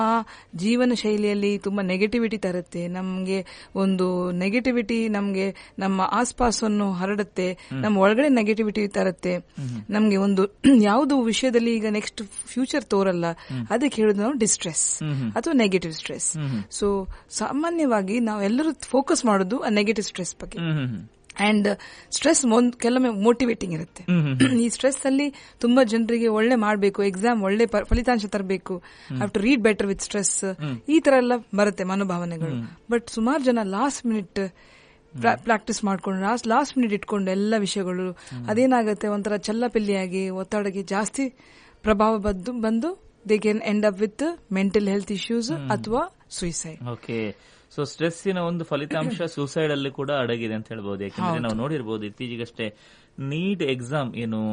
ಜೀವನ ಶೈಲಿಯಲ್ಲಿ ತುಂಬಾ ನೆಗೆಟಿವಿಟಿ ತರುತ್ತೆ ನಮ್ಗೆ ಒಂದು ನೆಗೆಟಿವಿಟಿ ನಮ್ಗೆ ನಮ್ಮ ಆಸ್ಪಾಸನ್ನು ಹರಡುತ್ತೆ ನಮ್ಮ ಒಳಗಡೆ ನೆಗೆಟಿವಿಟಿ ತರುತ್ತೆ ನಮ್ಗೆ ಒಂದು ಯಾವುದು ವಿಷಯದಲ್ಲಿ ಈಗ ನೆಕ್ಸ್ಟ್ ಫ್ಯೂಚರ್ ತೋರಲ್ಲ ಅದಕ್ಕೆ ಹೇಳುದು ನಾವು ಡಿಸ್ಟ್ರೆಸ್ ಅಥವಾ ನೆಗೆಟಿವ್ ಸ್ಟ್ರೆಸ್ ಸೊ ಸಾಮಾನ್ಯವಾಗಿ ನಾವೆಲ್ಲರೂ ಫೋಕಸ್ ಮಾಡೋದು ಆ ನೆಗೆಟಿವ್ ಸ್ಟ್ರೆಸ್ ಬಗ್ಗೆ hmm hmm hmm. And stress ಕೆಲವೊಮ್ಮೆ ಮೋಟಿವೇಟಿಂಗ್ ಇರುತ್ತೆ ಈ ಸ್ಟ್ರೆಸ್ ಅಲ್ಲಿ ತುಂಬಾ ಜನರಿಗೆ ಒಳ್ಳೆ ಮಾಡಬೇಕು ಎಕ್ಸಾಮ್ ಒಳ್ಳೆ ಪ- ಫಲಿತಾಂಶ ತರಬೇಕು have to read better with stress ಈ ತರ ಎಲ್ಲ ಬರುತ್ತೆ ಮನೋಭಾವನೆಗಳು ಬಟ್ ಸುಮಾರು ಜನ ಲಾಸ್ಟ್ ಮಿನಿಟ್ ಪ್ರಾಕ್ಟೀಸ್ ಮಾಡ್ಕೊಂಡು ಲಾಸ್ಟ್ ಲಾಸ್ಟ್ ಮಿನಿಟ್ ಇಟ್ಕೊಂಡು ಎಲ್ಲ ವಿಷಯಗಳು ಅದೇನಾಗುತ್ತೆ ಒಂಥರ ಚಲ್ಲಪಿಲ್ಲಿಯಾಗಿ ಒತ್ತಡಕ್ಕೆ ಜಾಸ್ತಿ ಪ್ರಭಾವ ಬಂದು ಬಂದು they can end up with mental health issues ಅಥವಾ ಸುಯಿಸೈಡ್ ಓಕೆ ಸೊ ಸ್ಟ್ರೆಸ್ಸಿನ ಒಂದು ಫಲಿತಾಂಶ ಸೂಸೈಡ್ ಅಲ್ಲಿ ಕೂಡ ಅಡಗಿದೆ ಅಂತ ಹೇಳ್ಬೋದು ಯಾಕಂದ್ರೆ ನಾವು ನೋಡಿರ್ಬೋದು ಇತ್ತೀಚೆಗಷ್ಟೇ ನೀಟ್ ಎಕ್ಸಾಮ್ ಏನು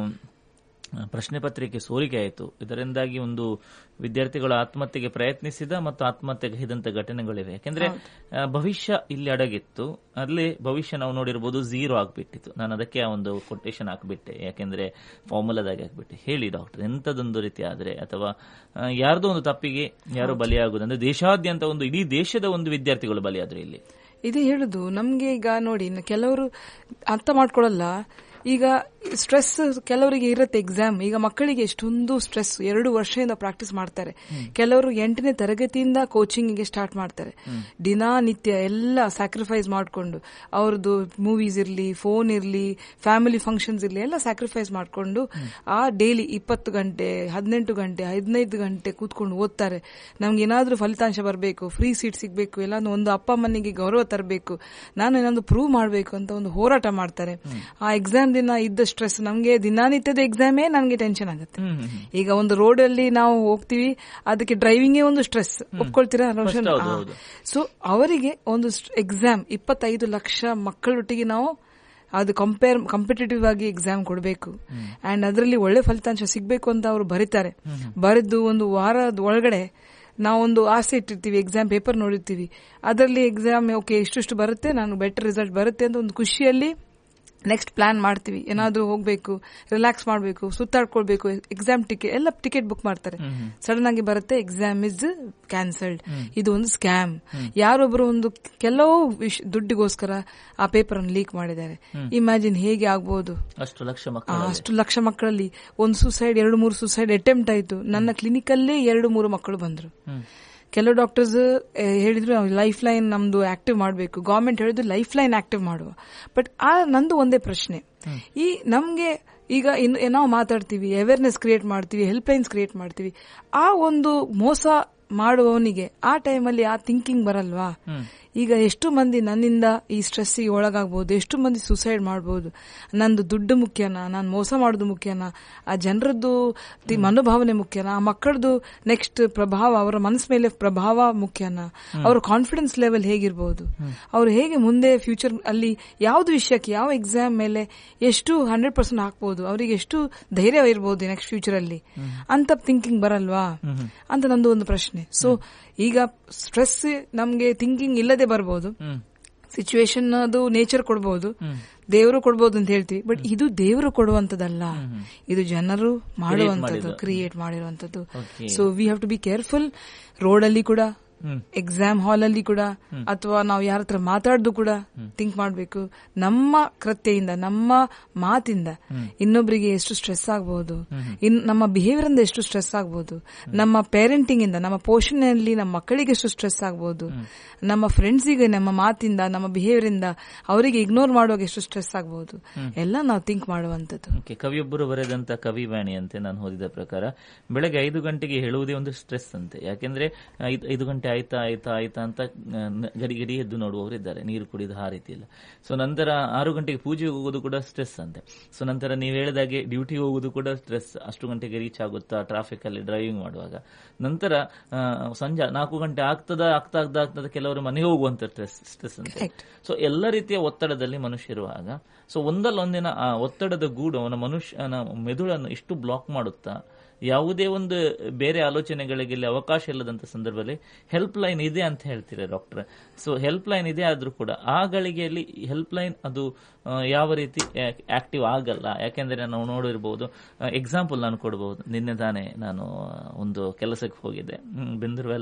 ಆ, ಪ್ರಶ್ನೆ ಪತ್ರಿಕೆ ಸೋರಿಕೆ ಆಯಿತು ಇದರಿಂದಾಗಿ ಒಂದು ವಿದ್ಯಾರ್ಥಿಗಳು ಆತ್ಮಹತ್ಯೆಗೆ ಪ್ರಯತ್ನಿಸಿದ ಮತ್ತು ಆತ್ಮಹತ್ಯೆಗೈದಂತ ಘಟನೆಗಳಿವೆ ಯಾಕಂದ್ರೆ ಆ, ಭವಿಷ್ಯ ಇಲ್ಲಿ ಅಡಗಿತ್ತು ಅಲ್ಲಿ ಭವಿಷ್ಯ ನಾವು ನೋಡಿರ್ಬೋದು ಝೀರೋ ಆಗ್ಬಿಟ್ಟಿತ್ತು ನಾನು ಅದಕ್ಕೆ ಆ ಒಂದು ಕೊಟೇಶನ್ ಹಾಕ್ಬಿಟ್ಟೆ ಯಾಕೆಂದ್ರೆ ಫಾರ್ಮುಲಾದಾಗಿ ಹಾಕ್ಬಿಟ್ಟೆ ಹೇಳಿ ಡಾಕ್ಟರ್ ಎಂತದೊಂದು ರೀತಿ ಆದ್ರೆ ಅಥವಾ ಆ, ಯಾರ್ದೋ ಒಂದು ತಪ್ಪಿಗೆ ಯಾರು ಬಲಿಯಾಗುದು ಅಂದ್ರೆ ದೇಶಾದ್ಯಂತ ಒಂದು ಇಡೀ ದೇಶದ ಒಂದು ವಿದ್ಯಾರ್ಥಿಗಳು ಬಲಿಯಾದ್ರು ಇಲ್ಲಿ ಇದೇ ಹೇಳುದು ನಮ್ಗೆ ಈಗ ನೋಡಿ ಇನ್ನು ಕೆಲವರು ಅರ್ಥ ಮಾಡ್ಕೊಳ್ಳಲ್ಲ ಈಗ ಸ್ಟ್ರೆಸ್ ಕೆಲವರಿಗೆ ಇರುತ್ತೆ ಎಕ್ಸಾಮ್ ಈಗ ಮಕ್ಕಳಿಗೆ ಎಷ್ಟೊಂದು ಸ್ಟ್ರೆಸ್ ಎರಡು ವರ್ಷದಿಂದ ಪ್ರಾಕ್ಟೀಸ್ ಮಾಡ್ತಾರೆ ಕೆಲವರು ಎಂಟನೇ ತರಗತಿಯಿಂದ ಕೋಚಿಂಗ್ ಸ್ಟಾರ್ಟ್ ಮಾಡ್ತಾರೆ ದಿನಾನಿತ್ಯ ಎಲ್ಲ ಸ್ಯಾಕ್ರಿಫೈಸ್ ಮಾಡಿಕೊಂಡು ಅವ್ರದ್ದು ಮೂವೀಸ್ ಇರ್ಲಿ ಫೋನ್ ಇರ್ಲಿ ಫ್ಯಾಮಿಲಿ ಫಂಕ್ಷನ್ಸ್ ಇರ್ಲಿ ಎಲ್ಲ ಸ್ಯಾಕ್ರಿಫೈಸ್ ಮಾಡಿಕೊಂಡು ಆ ಡೈಲಿ ಇಪ್ಪತ್ತು ಗಂಟೆ ಹದಿನೆಂಟು ಗಂಟೆ ಹದಿನೈದು ಗಂಟೆ ಕೂತ್ಕೊಂಡು ಓದ್ತಾರೆ ನಮ್ಗೆ ಏನಾದ್ರೂ ಫಲಿತಾಂಶ ಬರಬೇಕು ಫ್ರೀ ಸೀಟ್ ಸಿಗಬೇಕು ಎಲ್ಲ ಒಂದು ಅಪ್ಪ ಅಮ್ಮನಿಗೆ ಗೌರವ ತರಬೇಕು ನಾನು ಏನಾದ್ರು ಪ್ರೂವ್ ಮಾಡಬೇಕು ಅಂತ ಒಂದು ಹೋರಾಟ ಮಾಡ್ತಾರೆ ಆ ಎಕ್ಸಾಮ್ ದಿನ ಇದ್ದ ಸ್ಟ್ರೆಸ್ ನಮ್ಗೆ ದಿನನಿತ್ಯದ ಎಕ್ಸಾಮೇ ನನ್ಗೆ ಟೆನ್ಷನ್ ಆಗುತ್ತೆ ಈಗ ಒಂದು ರೋಡ್ ಅಲ್ಲಿ ನಾವು ಹೋಗ್ತೀವಿ ಅದಕ್ಕೆ ಡ್ರೈವಿಂಗೇ ಒಂದು ಸ್ಟ್ರೆಸ್ ಒಪ್ಕೊಳ್ತೀರಾ ರೋಷನ್ ಹೌದು, ಹೌದು. ಸೊ ಅವರಿಗೆ ಒಂದು ಎಕ್ಸಾಮ್ ಇಪ್ಪತ್ತೈದು ಲಕ್ಷ ಮಕ್ಕಳೊಟ್ಟಿಗೆ ನಾವು ಅದು ಕಂಪೇರ್ ಕಾಂಪಿಟೇಟಿವ್ ಆಗಿ ಎಕ್ಸಾಮ್ ಕೊಡಬೇಕು ಅಂಡ್ ಅದರಲ್ಲಿ ಒಳ್ಳೆ ಫಲಿತಾಂಶ ಸಿಗಬೇಕು ಅಂತ ಅವರು ಬರೀತಾರೆ ಬರೆದು ಒಂದು ವಾರದ ಒಳಗಡೆ ನಾವೊಂದು ಆಸೆ ಇಟ್ಟಿರ್ತೀವಿ ಎಕ್ಸಾಮ್ ಪೇಪರ್ ನೋಡಿರ್ತೀವಿ ಅದರಲ್ಲಿ ಎಕ್ಸಾಮ್ ಓಕೆ ಇಷ್ಟಿಷ್ಟು ಬರುತ್ತೆ ನಾನು ಬೆಟರ್ ರಿಸಲ್ಟ್ ಬರುತ್ತೆ ಅಂತ ಒಂದು ಖುಷಿಯಲ್ಲಿ ನೆಕ್ಸ್ಟ್ ಪ್ಲಾನ್ ಮಾಡ್ತೀವಿ ಏನಾದ್ರೂ ಹೋಗ್ಬೇಕು ರಿಲ್ಯಾಕ್ಸ್ ಮಾಡಬೇಕು ಸುತ್ತಾಡ್ಕೊಳ್ಬೇಕು ಎಕ್ಸಾಮ್ ಟಿಕೆಟ್ ಎಲ್ಲ ಟಿಕೆಟ್ ಬುಕ್ ಮಾಡ್ತಾರೆ ಸಡನ್ ಆಗಿ ಬರುತ್ತೆ ಎಕ್ಸಾಮ್ ಇಸ್ ಕ್ಯಾನ್ಸಲ್ಡ್ ಇದು ಒಂದು ಸ್ಕ್ಯಾಮ್ ಯಾರೊಬ್ರು ಒಂದು ಕೆಲವು ವಿಷ್- ದುಡ್ಡಿಗೋಸ್ಕರ ಆ ಪೇಪರ್ ಅನ್ನು ಲೀಕ್ ಮಾಡಿದ್ದಾರೆ ಇಮ್ಯಾಜಿನ್ ಹೇಗೆ ಆಗ್ಬಹುದು ಅಷ್ಟು ಲಕ್ಷ ಆ, ಮಕ್ಕಳು ಅಷ್ಟು ಲಕ್ಷ ಮಕ್ಕಳಲ್ಲಿ ಒಂದು ಸುಸೈಡ್ ಎರಡು ಮೂರು ಸುಸೈಡ್ ಅಟೆಂಪ್ಟ್ ಆಯ್ತು ನನ್ನ ಕ್ಲಿನಿಕ್ ಅಲ್ಲೇ ಎರಡು ಮೂರು ಮಕ್ಕಳು ಬಂದ್ರು ಕೆಲವು ಡಾಕ್ಟರ್ಸ್ ಹೇಳಿದ್ರು ಲೈಫ್ ಲೈನ್ ನಮ್ದು ಆಕ್ಟಿವ್ ಮಾಡಬೇಕು ಗವರ್ಮೆಂಟ್ ಹೇಳಿದ್ರು ಲೈಫ್ ಲೈನ್ ಆಕ್ಟಿವ್ ಮಾಡುವ ಬಟ್ ಆ ನಂದು ಒಂದೇ ಪ್ರಶ್ನೆ ಈ ನಮ್ಗೆ ಈಗ ಇನ್ನು ನಾವು ಮಾತಾಡ್ತೀವಿ ಅವೇರ್ನೆಸ್ ಕ್ರಿಯೇಟ್ ಮಾಡ್ತೀವಿ ಹೆಲ್ಪ್ ಲೈನ್ಸ್ ಕ್ರಿಯೇಟ್ ಮಾಡ್ತೀವಿ ಆ ಒಂದು ಮೋಸ ಮಾಡುವವನಿಗೆ ಆ ಟೈಮಲ್ಲಿ ಆ ಥಿಂಕಿಂಗ್ ಬರಲ್ವಾ ಈಗ ಎಷ್ಟು ಮಂದಿ ನನ್ನಿಂದ ಈ ಸ್ಟ್ರೆಸ್ಸಿಗೆ ಒಳಗಾಗ್ಬೋದು ಎಷ್ಟು ಮಂದಿ ಸುಸೈಡ್ ಮಾಡ್ಬೋದು ನಂದು ದುಡ್ಡು ಮುಖ್ಯನಾ ನಾನು ಮೋಸ ಮಾಡೋದು ಮುಖ್ಯನಾ ಆ ಜನರದ್ದು ತಿ- ಮನೋಭಾವನೆ ಮುಖ್ಯನಾ ಆ ಮಕ್ಕಳದು ನೆಕ್ಸ್ಟ್ ಪ್ರಭಾವ ಅವರ ಮನಸ್ಸ ಮೇಲೆ ಪ್ರಭಾವ ಮುಖ್ಯನಾ ಅವರ ಕಾನ್ಫಿಡೆನ್ಸ್ ಲೆವೆಲ್ ಹೇಗಿರ್ಬೋದು ಅವ್ರು ಹೇಗೆ ಮುಂದೆ ಫ್ಯೂಚರ್ ಅಲ್ಲಿ ಯಾವ್ದು ವಿಷಯಕ್ಕೆ ಯಾವ ಎಕ್ಸಾಮ್ ಮೇಲೆ ಎಷ್ಟು ಹಂಡ್ರೆಡ್ ಪರ್ಸೆಂಟ್ ಹಾಕ್ಬೋದು ಅವರಿಗೆ ಎಷ್ಟು ಧೈರ್ಯ ಇರ್ಬೋದು ನೆಕ್ಸ್ಟ್ ಫ್ಯೂಚರ್ ಅಲ್ಲಿ ಅಂತ ಥಿಂಕಿಂಗ್ ಬರಲ್ವಾ ಅಂತ ನಂದು ಒಂದು ಪ್ರಶ್ನೆ ಸೊ ಈಗ ಸ್ಟ್ರೆಸ್ ನಮ್ಗೆ ಥಿಂಕಿಂಗ್ ಇಲ್ಲದೆ ಬರ್ಬೋದು ಸಿಚುವೇಶನ್ ಅದು ನೇಚರ್ ಕೊಡ್ಬೋದು ದೇವರು ಕೊಡ್ಬೋದು ಅಂತ ಹೇಳ್ತೀವಿ ಬಟ್ ಇದು ದೇವರು ಕೊಡುವಂತದಲ್ಲ ಇದು ಜನರು ಮಾಡುವಂತದ್ದು ಕ್ರಿಯೇಟ್ ಮಾಡಿರುವಂತದ್ದು Okay. So we have to be careful road ಅಲ್ಲಿ ಕೂಡ ಹ್ಮ್. ಎಕ್ಸಾಮ್ ಹಾಲ್ ಅಲ್ಲಿ ಕೂಡ ಅಥವಾ ನಾವು ಯಾರ ಹತ್ರ ಮಾತಾಡ್ದು ಕೂಡ ಥಿಂಕ್ ಮಾಡಬೇಕು ನಮ್ಮ ಕೃತ್ಯದಿಂದ ನಮ್ಮ ಮಾತಿಂದ ಇನ್ನೊಬ್ಬರಿಗೆ ಎಷ್ಟು ಸ್ಟ್ರೆಸ್ ಆಗಬಹುದು ಇನ್ ನಮ್ಮ ಬಿಹೇವಿಯರ್ ಇಂದ ಎಷ್ಟು ಸ್ಟ್ರೆಸ್ ಆಗಬಹುದು ನಮ್ಮ ಪೇರೆಂಟಿಂಗ್ ಇಂದ ನಮ್ಮ ಪೋಷಣೆಯಲ್ಲಿ ನಮ್ಮ ಮಕ್ಕಳಿಗೆ ಎಷ್ಟು ಸ್ಟ್ರೆಸ್ ಆಗಬಹುದು ನಮ್ಮ ಫ್ರೆಂಡ್ಸಿಗೆ ನಮ್ಮ ಮಾತಿಂದ ನಮ್ಮ ಬಿಹೇವಿಯರ್ ಇಂದ ಅವರಿಗೆ ಇಗ್ನೋರ್ ಮಾಡುವಾಗ ಎಷ್ಟು ಸ್ಟ್ರೆಸ್ ಆಗಬಹುದು ಎಲ್ಲ ನಾವು ಥಿಂಕ್ ಮಾಡುವಂತದ್ದು ಓಕೆ ಕವಿಯೊಬ್ಬರು ಬರೆದಂತ ಕವಿವಾಣಿ ಅಂತೆ ನಾನು ಓದಿದ ಪ್ರಕಾರ ಬೆಳಗ್ಗೆ ಐದು ಗಂಟೆಗೆ ಹೇಳುವುದೇ ಒಂದು ಸ್ಟ್ರೆಸ್ ಅಂತೆ ಯಾಕೆಂದ್ರೆ ಐದು ಐದು ಗಂಟೆ ಆಯ್ತಾ ಆಯ್ತಾ ಆಯ್ತಾ ಅಂತ ಆ, ನ- ಗಡಿ ಗಡಿ ಎದ್ದು ನೋಡುವವರು ಇದ್ದಾರೆ ನೀರು ಕುಡಿದು ಆ ರೀತಿ ಇಲ್ಲ ಸೊ ನಂತರ ಆರು ಗಂಟೆಗೆ ಪೂಜೆಗೆ ಹೋಗೋದು ಕೂಡ ಸ್ಟ್ರೆಸ್ ಅಂತೆ ಸೊ ನಂತರ ನೀವು ಹೇಳಿದಾಗೆ ಡ್ಯೂಟಿಗೆ ಹೋಗೋದು ಕೂಡ ಸ್ಟ್ರೆಸ್ ಅಷ್ಟು ಗಂಟೆಗೆ ರೀಚ್ ಆಗುತ್ತಾ ಟ್ರಾಫಿಕ್ ಅಲ್ಲಿ ಡ್ರೈವಿಂಗ್ ಮಾಡುವಾಗ ನಂತರ ಆ, ಸಂಜೆ ನಾಲ್ಕು ಗಂಟೆ ಆಗ್ತದ ಆಗ್ತಾ ಆಗ್ತಾ ಆಗ್ತದ ಕೆಲವರು ಮನೆಗೆ ಹೋಗುವಂತ ಸ್ಟ್ರೆಸ್ ಸ್ಟ್ರೆಸ್ ಅಂತೆ Correct. ಸೊ ಎಲ್ಲ ರೀತಿಯ ಒತ್ತಡದಲ್ಲಿ ಮನುಷ್ಯ ಇರುವಾಗ ಸೊ ಒಂದಲ್ಲ ಒಂದಿನ ಆ ಒತ್ತಡದ ಗೂಡು ಅವನ ಮನುಷ್ಯನ ಮೆದುಳನ್ನು ಇಷ್ಟು ಬ್ಲಾಕ್ ಮಾಡುತ್ತಾ ಯಾವುದೇ ಒಂದು ಬೇರೆ ಆಲೋಚನೆಗಳಿಗೆ ಇಲ್ಲಿ ಅವಕಾಶ ಇಲ್ಲದಂತ ಸಂದರ್ಭದಲ್ಲಿ ಹೆಲ್ಪ್ ಲೈನ್ ಇದೆ ಅಂತ ಹೇಳ್ತೀರಾ ಡಾಕ್ಟರ್ ಸೊ ಹೆಲ್ಪ್ ಲೈನ್ ಇದೆ ಆದ್ರೂ ಕೂಡ ಆ ಗಳಿಗೆಯಲ್ಲಿ ಹೆಲ್ಪ್ ಲೈನ್ ಅದು ಆ, ಯಾವ ರೀತಿ ಆಕ್ಟಿವ್ ಆಗಲ್ಲ ಯಾಕೆಂದ್ರೆ ನಾವು ನೋಡಿರ್ಬೋದು ಎಕ್ಸಾಂಪಲ್ ನಾನು ಕೊಡಬಹುದು ನಿನ್ನೆ ತಾನೇ ನಾನು ಒಂದು ಕೆಲಸಕ್ಕೆ ಹೋಗಿದ್ದೆ ಬೆಂದೂರು